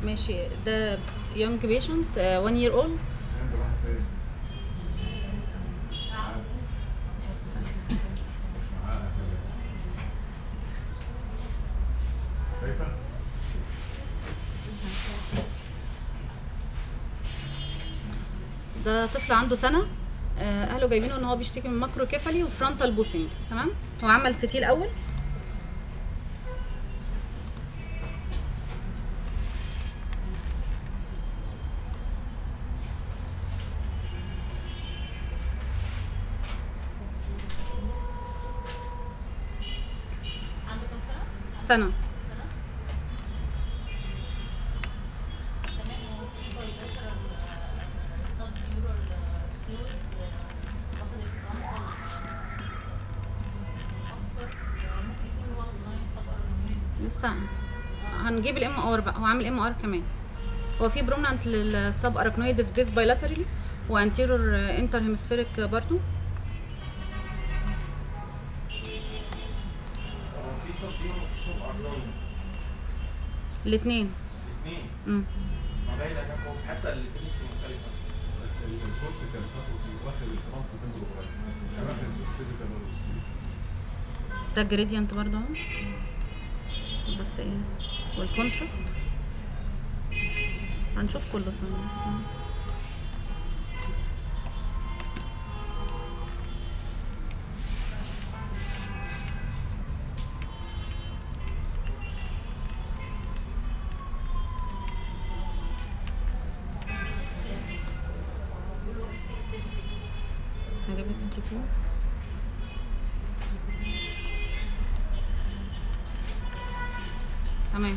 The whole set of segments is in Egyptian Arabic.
ماشي ده young patient uh, one year old عنده واحد تاني معاه كده. شايفة؟ ده طفل عنده سنه آه، اهله جايبينه ان هو بيشتكي من ماكرو كيفالي وفرونتال بوسنج تمام هو عمل سي تي الاول عنده كام سنة؟ سنه سنة؟ تمام هو في بايلاترال سب يورال فلويد واخد الفرونتال اكتر ممكن يكون واخد لاين سب ارمين لسه هنجيب الام ار بقى هو عامل ام ار كمان هو في برومنانت للسب اركنويد سبيس بايلاترالي وانتيرور انتر هيمسفيريك برضو هو في صوت دي وفي صوت ارنولد الاثنين الاثنين امم ما باين انك هو في حتى الكيمستري مختلفه بس الكورتيكال اتروفي واخد الفرونت تندرو قريب مش واخد السيرفيكال والستيل. ده جريدينت برضو اهو بس ايه والكونتراست هنشوف كله ثانية هجيب لك انت كده تمام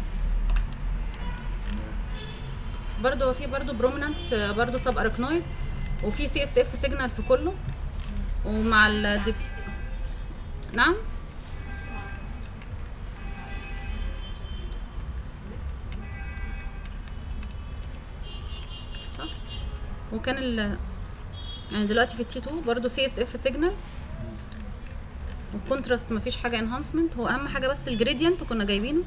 برضو هو في برضو برومينانت برضو سب اركنويد وفي سي اس اف سيجنال في كله ومع الديف نعم صح وكان ال يعني دلوقتي في التي 2 برضو سي اس اف سيجنال والكونتراست مفيش حاجه انهانسمنت هو اهم حاجه بس الجريدينت كنا جايبينه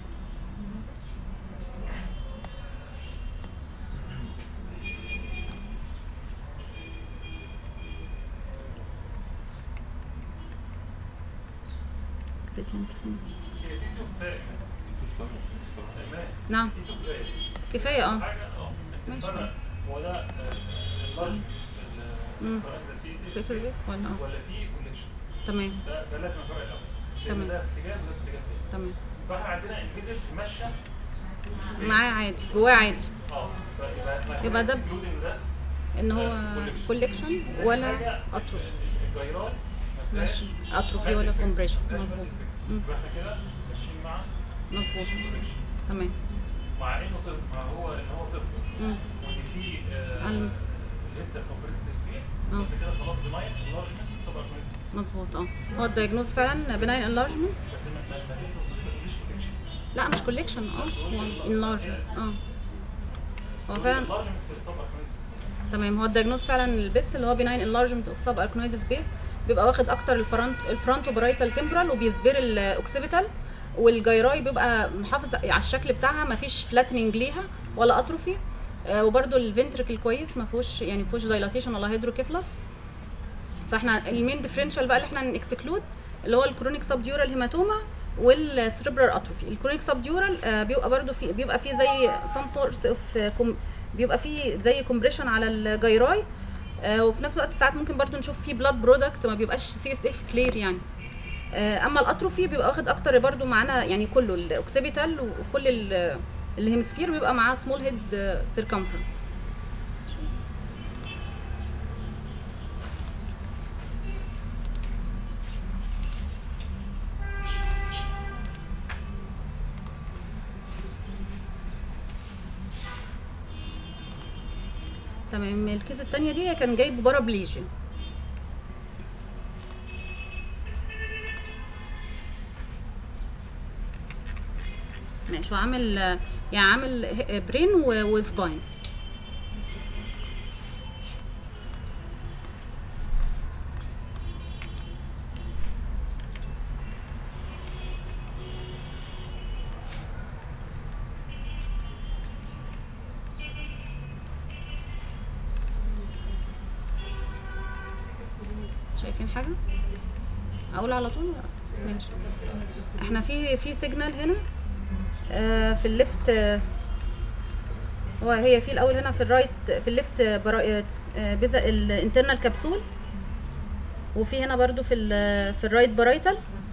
gradient فين؟ نعم كفايه اه ماشي هو ده اللارج مم. سواء ده سي سي صفر ده ولا اه ولا في كوليكشن تمام ده ده لازم نفرق الاول لأن تمام. ده في اتجاه وده في اتجاه تاني تمام فاحنا عندنا الفيزيتس ماشيه معاه عادي جواه عادي اه فيبقى احنا يبقى ده- excluding ده ان هو collection. كوليكشن تاني ولا حاجة، اتروفي الجيران ماشي اتروفي ولا كومبريشن مظبوط مم. يبقى احنا كده ماشيين مع مظبوط collection. تمام مع انه طفل مع هو ان هو طفل مم. وان في علم. الهيدسر كومبريتيف فيه اه. يبقى كده خلاص بناين انلارجمنت سوبر مظبوط اه هو الدايجنوز فعلا بناين انلارجمنت بس ما ما ما توصفش مفيش كوليكشن لا مش كوليكشن اه هو انلارجمنت اه هو فعلا انلارجمنت في السوبر تمام هو الدايجنوز فعلا البس اللي هو بناين انلارجمنت اوف سب اركنويد سبيس بيبقى واخد اكتر الفرونت الفرونتو برايتال تمبرال وبيسبير الاوكسيبيتال والجيراي بيبقى محافظ على الشكل بتاعها ما فيش فلاتننج ليها ولا اتروفي آه وبرده الفنتركل كويس ما فيهوش يعني ما فيهوش دايلاتيشن ولا هيدروكيفلس فاحنا المين ديفرنشال بقى اللي احنا نكسكلود اللي هو الكرونيك سبديورال هيماتوما والسريبرال اتروفي الكرونيك سبديورال آه بيبقى برده في بيبقى فيه زي سم سورت اوف بيبقى فيه زي كومبريشن على الجيراي آه وفي نفس الوقت ساعات ممكن برده نشوف فيه بلاد برودكت ما بيبقاش سي اس اف كلير يعني آه اما الاتروفي بيبقى واخد اكتر برده معانا يعني كله الاوكسيبيتال وكل ال- الهيمسفير بيبقى معاه سمول هيد سيركمفرنس تمام الكيس التانية دي كان جايب بارابليجيا ماشي هو عامل يعني عامل ه- برين و- وسباين شايفين حاجه اقول على طول ماشي احنا في في سيجنال هنا آه في الليفت آه هو هي في الاول هنا في الرايت في الليفت برا- آه، بزق الانترنال كبسول وفي هنا برضو في ال في الرايت برايتال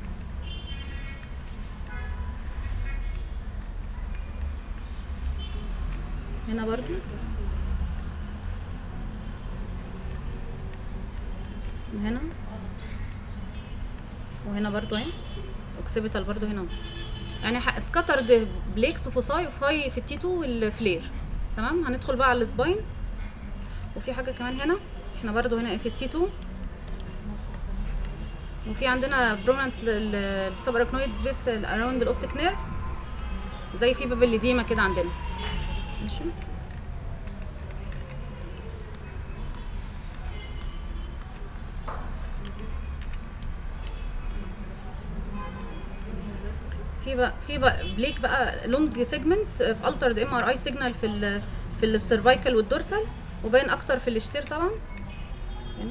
هنا برضو وهنا وهنا برضو اهي اوكسيبيتال برضو هنا يعني سكاترد بليكس وفوساي وفاي في التي 2 والفلير تمام هندخل بقى على السباين وفي حاجه كمان هنا احنا برضو هنا في التي 2 وفي عندنا برومنت السب اركنويد سبيس اراوند الاوبتيك نيرف زي في باب الاديمه كده عندنا ماشي في بقى في بقى بليك بقى لونج سيجمنت في الترد ام ار اي سيجنال في ال في السيرفايكال والدورسال وباين اكتر في الاشتير طبعا هنا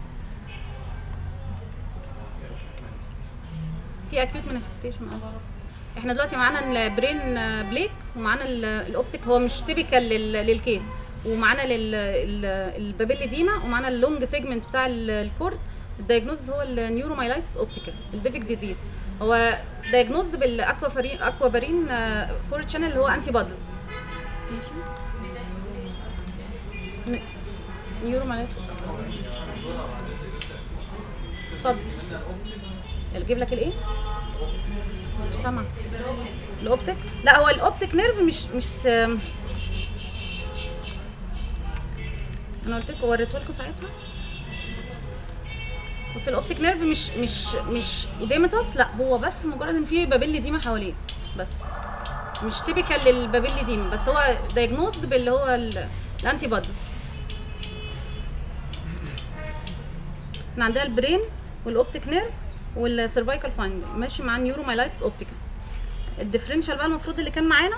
في اكيوت مانيفستيشن اه احنا دلوقتي معانا البرين بليك ومعانا ال- الاوبتيك هو مش تيبيكال للكيس ومعانا لل- ال- البابيل ديما ومعانا اللونج سيجمنت بتاع ال- الكورد الدايجنوز هو النيورومايلايتس اوبتيكال الديفيك ديزيز هو دايجنوز بالاكوافارين اكوابارين فور تشانل اللي هو انتي بوديز ماشي نيورومايلايتس اتفضل اجيب لك الايه مش سامع الاوبتيك لا هو الاوبتيك نيرف مش مش آم، انا قلت لكم وريته لكم ساعتها بس الاوبتيك نيرف مش مش مش ايديمتاس لا هو بس مجرد ان في بابيل ديما حواليه بس مش تيبيكال للبابيل ديما بس هو دايجنوز باللي هو ال- الانتي بوديز احنا عندنا البرين والاوبتيك نيرف والسيرفايكال فايند ماشي مع النيورومايلايتس اوبتيكا الديفرنشال بقى المفروض اللي كان معانا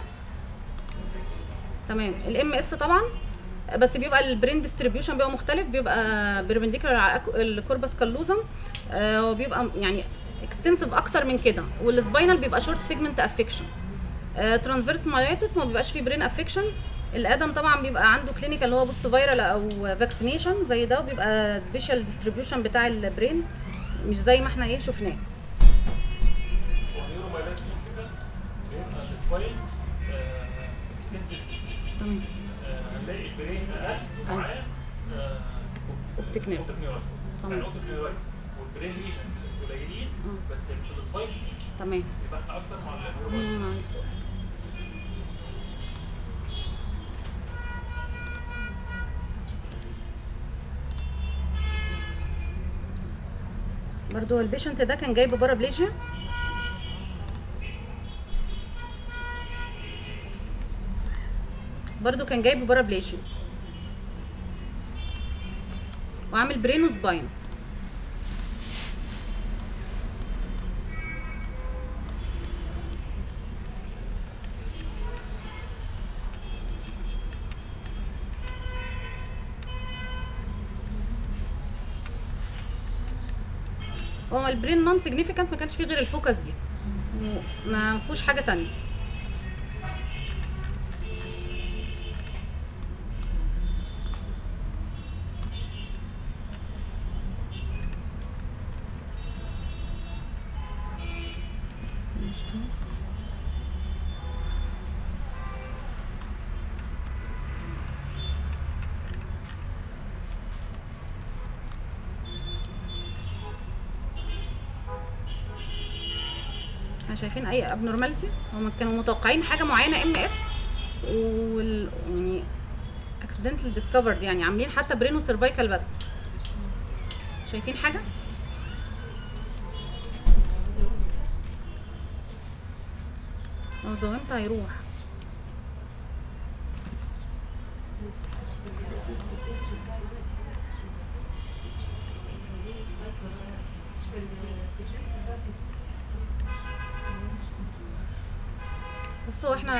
تمام الام اس طبعا بس بيبقى البرين ديستريبيوشن بيبقى مختلف بيبقى بيربنديكولار على الأك- الكوربس كالوزم آه وبيبقى يعني اكستنسيف اكتر من كده والسباينال بيبقى شورت سيجمنت افكشن ترانسفيرس مالايتس ما بيبقاش فيه برين افكشن الادم طبعا بيبقى عنده كلينيكال اللي هو بوست فايرال او فاكسينيشن زي ده وبيبقى سبيشال ديستريبيوشن بتاع البرين مش زي ما احنا ايه شفناه والنيورومايلايتس اوبتيكال بيبقى السباين اكستنسيف تمام هنلاقي البرين اقل معاه اوبتيك نيرف اوبتيك نيورايتس تمام. يعني اوبتيك نيورايتس والبرين ليجنز قليلين آه. بس مش السباين كتير تمام يبقى اكتر مع النيورومايلايتس مم، عندي صوت. برضو البيشنت ده كان جايب بارابليجيا برضو كان جايب بارابليجيا وعامل برين وسباين هو البرين نون سيجنيفيكانت ما كانش فيه غير الفوكس دي ما فيهوش حاجه تانية احنا شايفين اي ابنورماليتي هم كانوا متوقعين حاجه معينه ام اس وال يعني اكسيدنتال ديسكفرد يعني عاملين حتى برينو سيرفايكال بس شايفين حاجه لو زومت هيروح بص هو احنا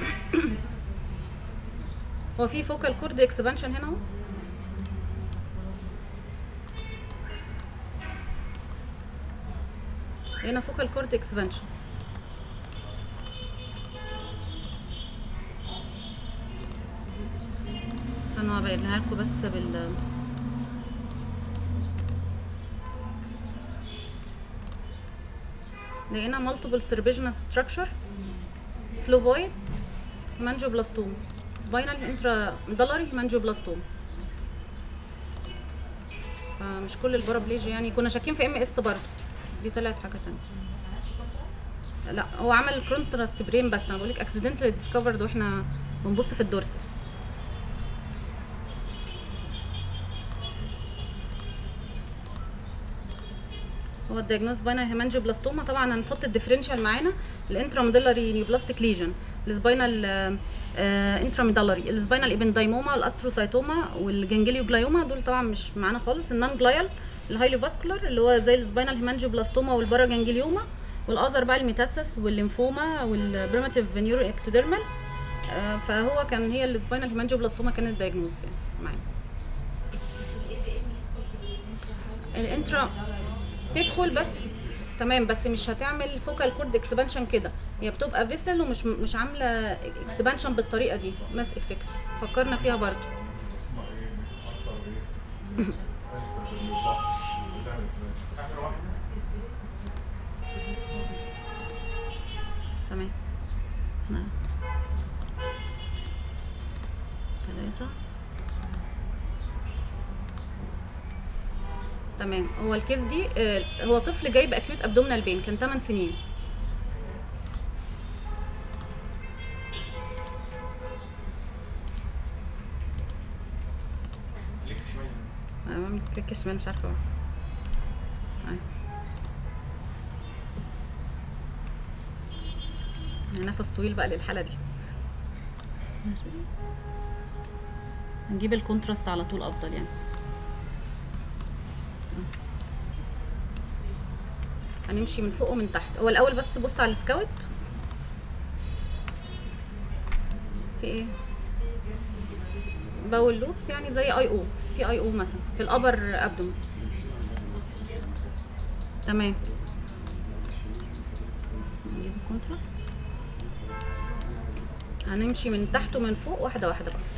هو في فوكال كورد اكسبانشن هنا اهو هنا فوكال كورد اكسبانشن استنوا ابينها لكم بس بال لقينا multiple cerebrogenous structure fluvoid hemangioblastom spinal intramedullary hemangioblastom مش كل البارابليجيا يعني كنا شاكين في ام اس برضه بس دي طلعت حاجه تانية لا هو عمل كونتراست برين بس انا بقول لك اكسيدنتالي ديسكفرد واحنا بنبص في الدورسال هو الدياجنوز باينال هيمانجيوبلاستوما طبعا هنحط الديفرنشال معانا الانتراميدلري نيوبلاستيك ليجن السباينال انتراميدلري السباينال ايبندايموما الاستروسايتوما والجنجليوبلايوما دول طبعا مش معانا خالص النون جلايال الهايلي فاسكولار اللي هو زي السباينال هيمانجيوبلاستوما والباراجنجليوما والاذر بقى الميتاسس والليمفوما والبريماتيف نيورو اكتوديرمال فهو كان هي السباينال هيمانجيوبلاستوما كانت الدياجنوز يعني معانا الانترا تدخل بس تمام بس مش هتعمل فوكال كورد اكسبانشن كده هي بتبقى فيسل ومش مش عامله اكسبانشن بالطريقه دي ماس افكت فكرنا فيها برضو اسمها ايه اكتر ايه اكتر البلاستيك بتعمل expansion. اخر واحده تمام احنا تلاتة تمام هو الكيس دي آه، هو طفل جايب اكيوت ابدومينال بين كان 8 سنين ليك شويه انا بعمل كيك شمال مش عارفه أهي. نفس طويل بقى للحاله دي ماشي. هنجيب الكونتراست على طول افضل يعني هنمشي من فوق ومن تحت هو الاول بس بص على السكاوت في ايه باول لوبس يعني زي اي او في اي او مثلا في الابر ابدوم تمام نجيب الكونتراست هنمشي من تحت ومن فوق واحده واحده بقى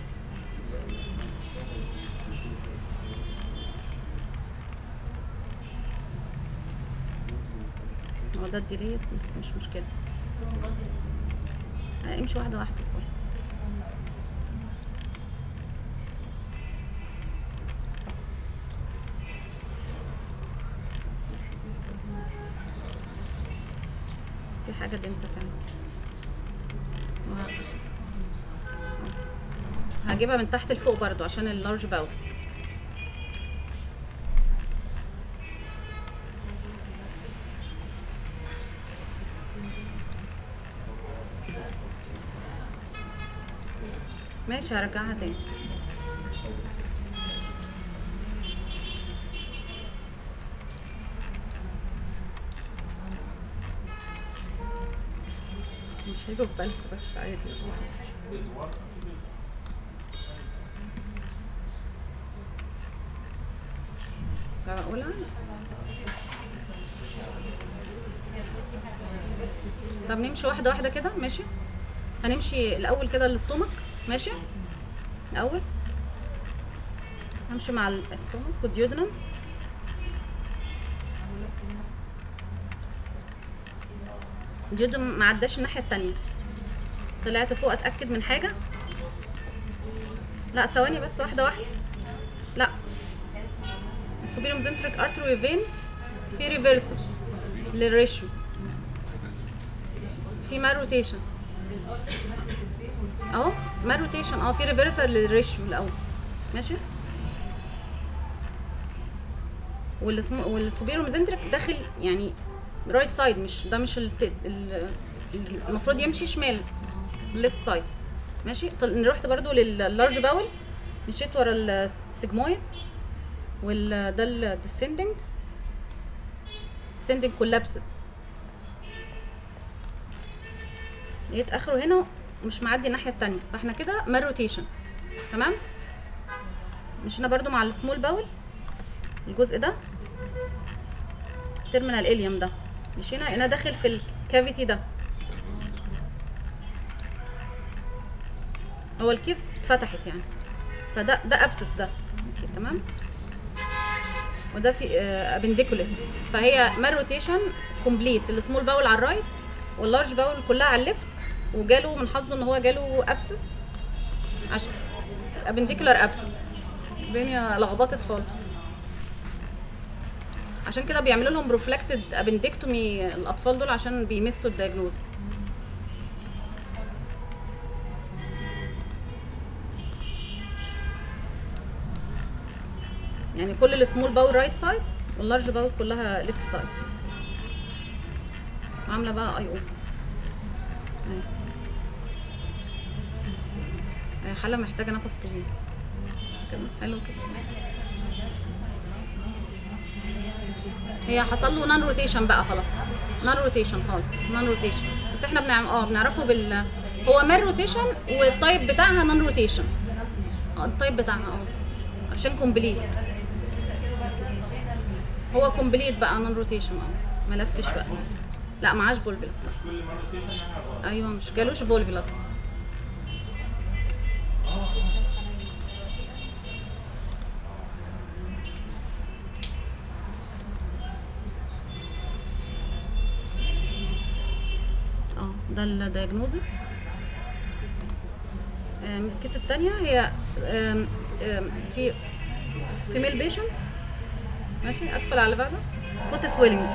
هو ده الديليت بس مش مشكله آه، امشي واحده واحده اصبر في حاجه دنسه كمان وه- هجيبها من تحت لفوق برضو عشان اللارج باول ماشي هرجعها تاني مش هيجوا في بالكم بس عادي طب اقولها طب نمشي واحده واحده كده ماشي هنمشي الاول كده الاستومك ماشي الاول همشي مع الاستومك والديودنم الديودنم ما عداش الناحيه التانية طلعت فوق اتاكد من حاجه لا ثواني بس واحده واحده لا السوبيريوم زنتريك ارتري فين في ريفرسل للريشيو في ما روتيشن اهو ما روتيشن اه في ريفرسال للريشيو الاول ماشي والسمو والسوبيريوم زنتريك داخل يعني رايت سايد مش ده مش الت... ال... ال- المفروض يمشي شمال ليفت سايد ماشي طل... رحت برضو لللارج باول مشيت ورا السيجمويد وال ده الديسندنج descending كولابسد لقيت اخره هنا مش معدي الناحيه التانية فاحنا كده ما روتيشن تمام مشينا برضو مع السمول باول الجزء ده تيرمينال اليوم ده مش هنا هنا داخل في الكافيتي ده هو الكيس اتفتحت يعني فده ده ابسس ده أوكي، تمام وده في ابنديكولس فهي مال روتيشن كومبليت السمول باول على الرايت واللارج باول كلها على الليفت وجاله من حظه ان هو جاله ابسس عشان ابنديكولار ابسس الدنيا لخبطت خالص عشان كده بيعملوا لهم بروفلاكتد ابندكتومي الاطفال دول عشان بيمسوا الدايجنوز يعني كل السمول باول رايت سايد واللارج باول كلها ليفت سايد عامله بقى اي او هي حاله محتاجه نفس طويل بس كده حلو كده هي حصل له نان روتيشن بقى خلاص نان روتيشن خالص نان روتيشن بس احنا بنعمل اه بنعرفه بال هو مال روتيشن والتايب بتاعها نان روتيشن اه التايب بتاعها اه عشان كومبليت هو كومبليت بقى نان روتيشن اه ما لفش بقى لا معاش فولفيلاس لا كل ما روتيشن احنا ايوه مش جالوش فولفيلاس اه ده الدايجنوزس الكيس التانية هي آم، آم، في فيميل بيشنت ماشي ادخل على اللي بعده فوت سويلنج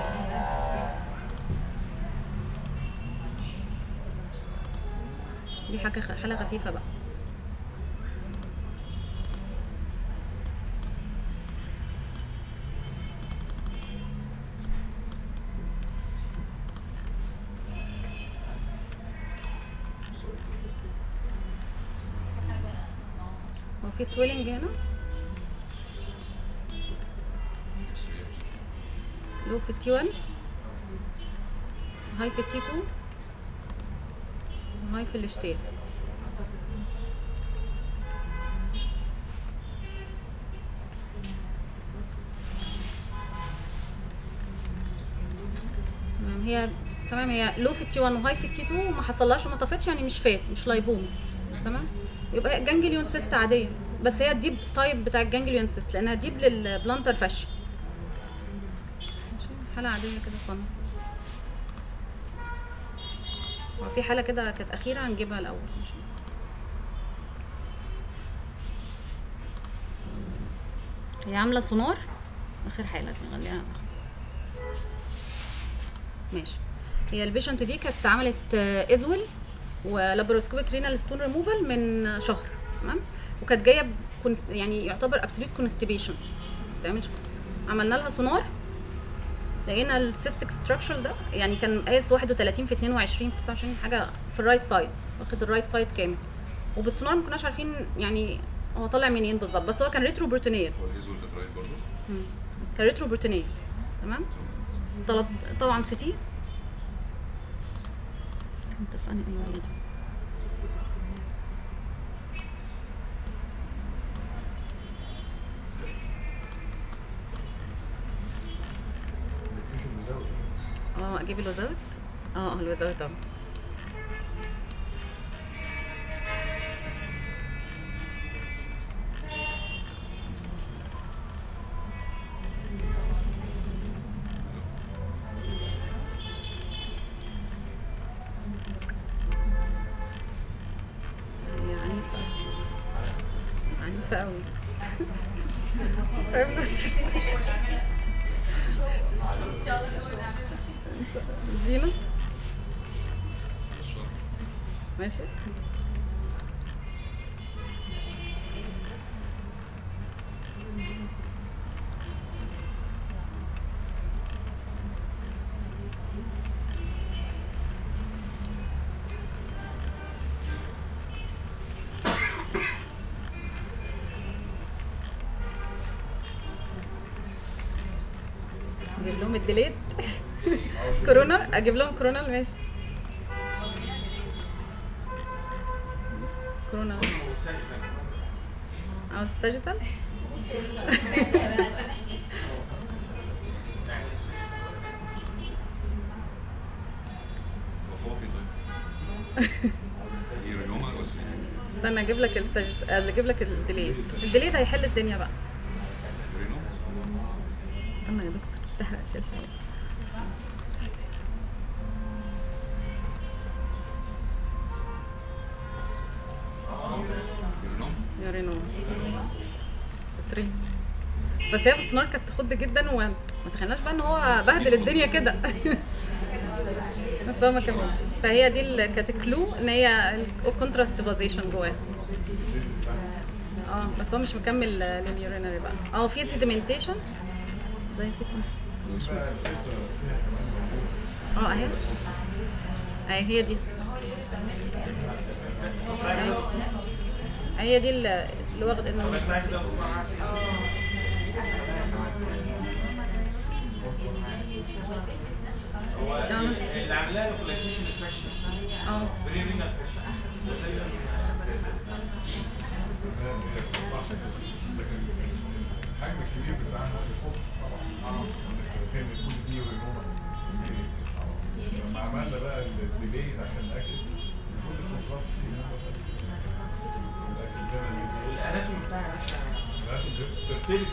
دي حاجة خ- حالة خفيفة بقى هو في سويلنج هنا لو في التي 1 هاي في التي 2 وهاي في الاشتيل تمام هي تمام هي لو في التي 1 وهاي في التي 2 وما حصلهاش وما طفتش يعني مش فات مش لايبوم تمام يبقى هي جانجليون سيست عاديه بس هي الديب تايب بتاع الجانجليون سيست لانها ديب للبلانتر فش ماشي حاله عاديه كده فن هو في حاله كده كانت اخيره هنجيبها الاول ماشي. هي عامله سونار اخر حاله دي نخليها ماشي هي البيشنت دي كانت عملت آه، ازول ولابروسكوبيك رينال ستون ريموفال من شهر تمام وكانت جايه بكونس يعني يعتبر ابسوليت كونستيبيشن تعملش عملنا لها سونار لقينا السيستيك ستراكشر ده يعني كان قاس 31 في 22 في 29 حاجه في الرايت سايد واخد الرايت سايد كامل وبالسونار ما كناش عارفين يعني هو طالع منين بالظبط بس هو كان ريترو بروتينيال هو الهيزو اللي كانت رايت برضه مم. كان ريترو بروتينيال تمام طلب طبعا سي تي انت في انهي ايوه دي النيوتريشن مزود اه اجيب الوزارة اه اه الوزارة طبعا هي عنيفة عنيفة أوي فاهم بس فينوس الشهر ماشي اجيب لهم الديليت كورونا اجيب لهم كورونا ماشي كورونا وسهل او الساجيتال استنى اجيب لك السجد اجيب لك الديليت الديليت هيحل الدنيا بقى رينو استنى يا دكتور ما تحرقش الحاجه رينو يا رينو شاطرين بس هي بالسونار كانت تخض جدا وما تخيلناش بقى ان هو بهدل الدنيا كده بس هو ما كملش فهي دي اللي كانت كلو ان هي الكونتراست بوزيشن جواها اه بس هو مش مكمل لليورينري بقى اه في سيديمنتيشن زي في سم- مش م- اه اهي اهي هي دي أهي. هي دي اللي اللي واخد انه ما يطلعش ده بكره معاه هو اللي عاملاه لوكاليزيشن الفاشن اه بريمينا الفاشن لكن الحجم الكبير بتاعنا يخط طبعا كان كل دي ورينوما لما عملنا بقى الديلي عشان ناكد كل الكونتراست فيه ناكد لنا والاناتومي بتاعها مش ناكد تلت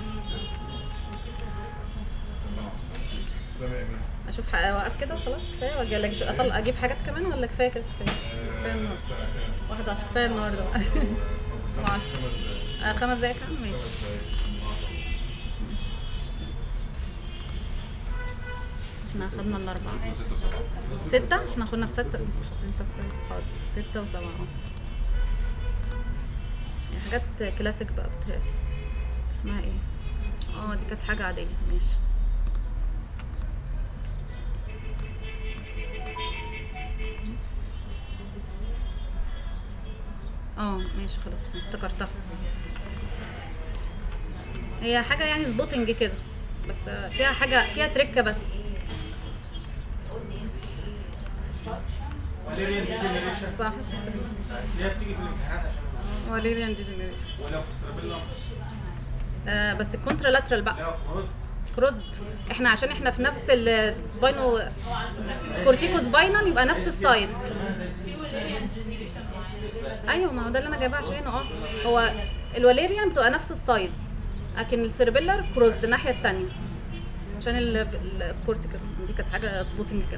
تسلم يا ايمان اشوف حق- اوقف كده وخلاص كفايه واجي لك اطلع اجيب حاجات كمان ولا كفايه كده كفايه كفايه آه، النهارده الساعة كام؟ واحد عشر كفايه النهارده بقى خمس وعشرة. دقايق. آه، خمس دقايق كمان ماشي خمس دقايق. احنا اخدنا الاربعه ستة احنا كنا في ستة انت في حاضر ستة وسبعة اه يعني حاجات كلاسيك بقى بتهيألي اسمها ايه اه دي كانت حاجة عادية ماشي اه ماشي خلاص افتكرتها هي حاجة يعني سبوتنج كده بس آه، فيها حاجة فيها تركة بس واليريان ديجنريشن صح هي بتيجي في الامتحانات عشان واليريان ديجنريشن ولو في السيربيلم آه بس الكونترا لاترال بقى لو كروز كروزد احنا عشان احنا في نفس السباينو كورتيكو سباينال يبقى نفس السايد ايوه ما هو ده اللي انا جايباه عشانه اه هو الواليريان بتبقى نفس السايد لكن السيربيلر كروزد الناحيه الثانيه عشان ال- الكورتيكال دي كانت حاجه سبوتنج كده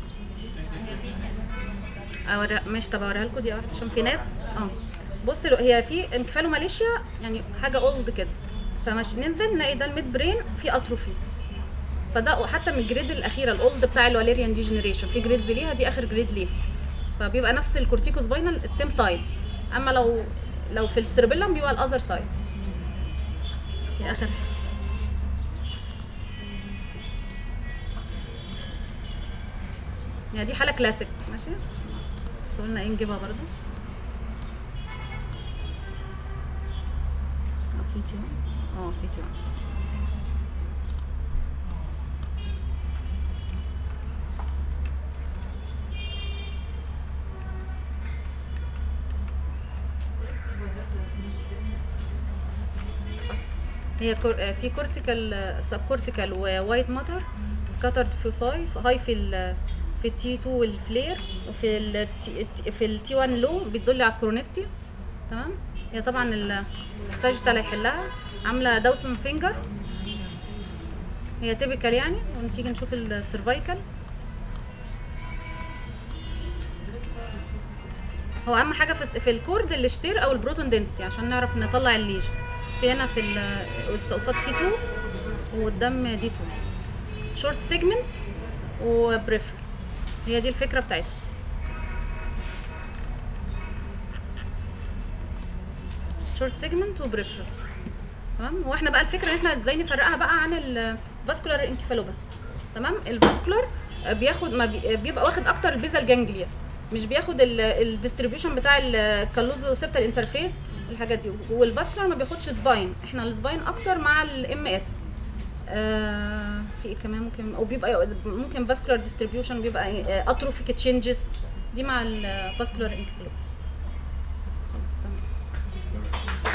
اوريها ماشي طب اوريها لكم دي واحده عشان في ناس اه بص لو- هي في انكفالوماليشيا يعني حاجه اولد كده فمش ننزل نلاقي ده الميد برين في اتروفي فده حتى من الجريد الاخيره الاولد بتاع الواليريان ديجنريشن في جريدز ليها دي اخر جريد ليها فبيبقى نفس الكورتيكو سباينال السيم سايد اما لو لو في السيربيلم بيبقى الاذر سايد دي اخر يعني دي حاله كلاسيك ماشي بس قلنا ايه نجيبها برضو اه في تي اه في تي هي كور... آه، في كورتيكال سب كورتيكال ووايت ماتر سكاترد فوساي هاي في ال في التي 2 والفلير وفي ال في التي 1 لو بتدل على الكرونستي تمام هي طبعا الساجيتال هيحلها عامله داوسون فينجر هي تيبيكال يعني ونتيجي نشوف السيرفايكال هو اهم حاجه في في الكورد الاشتير او البروتون دنسيتي عشان نعرف نطلع الليجن في هنا في ال- قصاد سي 2 وقدام دي 2 شورت سيجمنت وبريفر هي دي الفكره بتاعتها شورت سيجمنت وبريفر تمام واحنا بقى الفكره ان احنا ازاي نفرقها بقى عن الفاسكولار انكفالوباثي تمام الفاسكولار بياخد ما بي- بيبقى واخد اكتر البيزال جانجليا مش بياخد الديستريبيوشن بتاع الكالوزو سيبتال انترفيس والحاجات دي والفاسكولار ما بياخدش سباين احنا السباين اكتر مع الام اس آه في ايه كمان ممكن او بيبقى ممكن فاسكولار ديستريبيوشن بيبقى اتروفيك تشينجز دي مع الفاسكولار انكفالوباثي بس خلاص تمام تسلم.